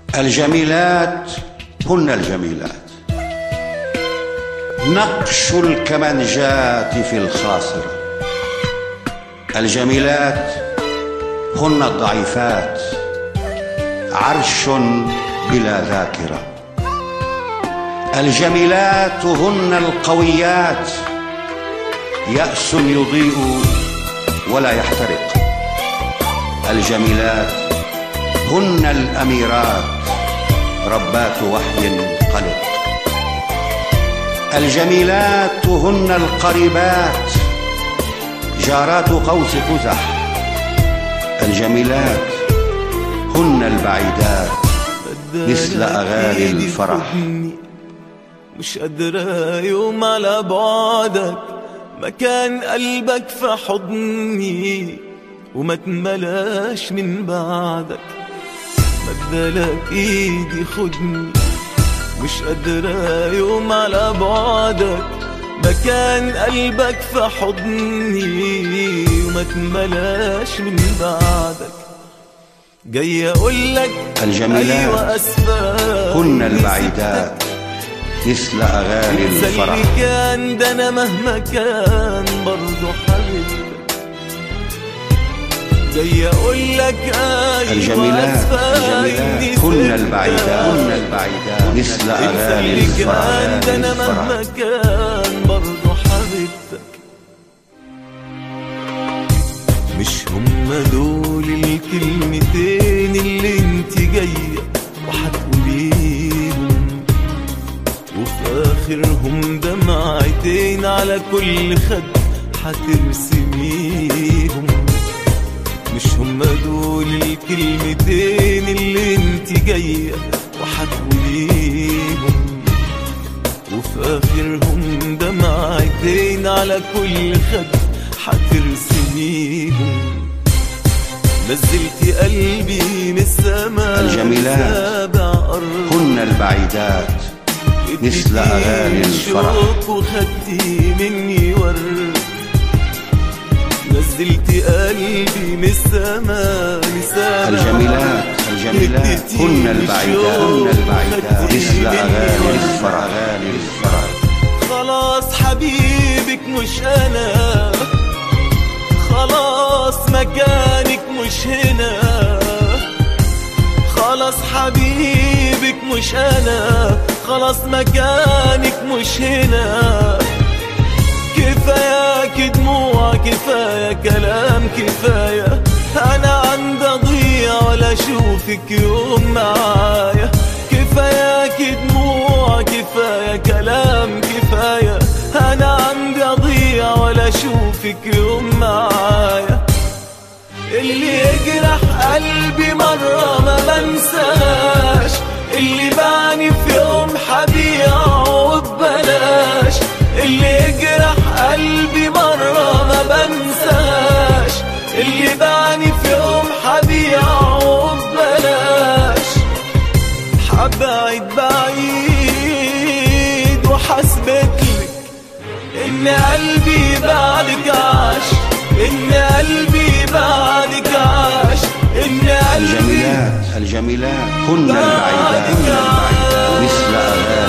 الجميلات هن الجميلات نقش الكمنجات في الخاصرة الجميلات هن الضعيفات عرش بلا ذاكرة الجميلات هن القويات يأس يضيء ولا يحترق الجميلات هن الأميرات ربات وحي قلق الجميلات هن القريبات جارات قوس قزح الجميلات هن البعيدات مثل أغاني الفرح مش قادرة يوم على بعدك مكان قلبك في حضني وما تملاش من بعدك بدلك ايدي خدني مش قادرة يوم على بعدك مكان قلبك في حضني وما تملاش من بعدك جاي اقولك الجميلات ايوه اسفة هن البعيدات مثل أغاني الفرح زي كان ده انا مهما كان برضه حبيبك جاي اقول لك ايوه الجميلات أسفة الجميلات إني هن سبتك. البعيدات هن البعيدات مثل أغاني اللي الفرح كان ده انا الفرح. مهما كان برضه حبيبتك مش هما دول الكلمتين اللي انت جاية وهتقوليهم وفي اخرهم دمعتين على كل خد هترسميهم مش هما دول الكلمتين اللي انت جاية وهتقوليهم وفي اخرهم دمعتين على كل خد هترسميهم نزلتي قلبي من السماء الجميلات سابع أرض هن البعيدات مثل أغاني الفرح. الشوق وخدتي مني ورد نزلتي قلبي من السماء لسابع الجميلات الجميلات هن البعيدات هن البعيدات مثل أغاني الفرح أغاني الفرح خلاص حبيبك مش انا خلاص مكانك مش هنا خلاص حبيبك مش انا خلاص مكانك مش هنا كفاياك دموع كفاية كلام كفاية أنا عندي أضيع ولا أشوفك يوم معايا كفاياك دموع كفاية كلام كفاية أنا عندي أضيع ولا أشوفك يوم معايا اللي يجرح قلبي مرة ما بنساش اللي بعني في يوم حبيعه وببلاش اللي يجرح قلبي مرة ما بنساش اللي بعني في يوم حبيعه وببلاش حبعد بعيد وحسبتلك ان قلبي بعدك عاش ان قلبي بعدك عاش ان قلبي الجميلات الجميلات هن البعيدات هن البعيدات مثل أغاني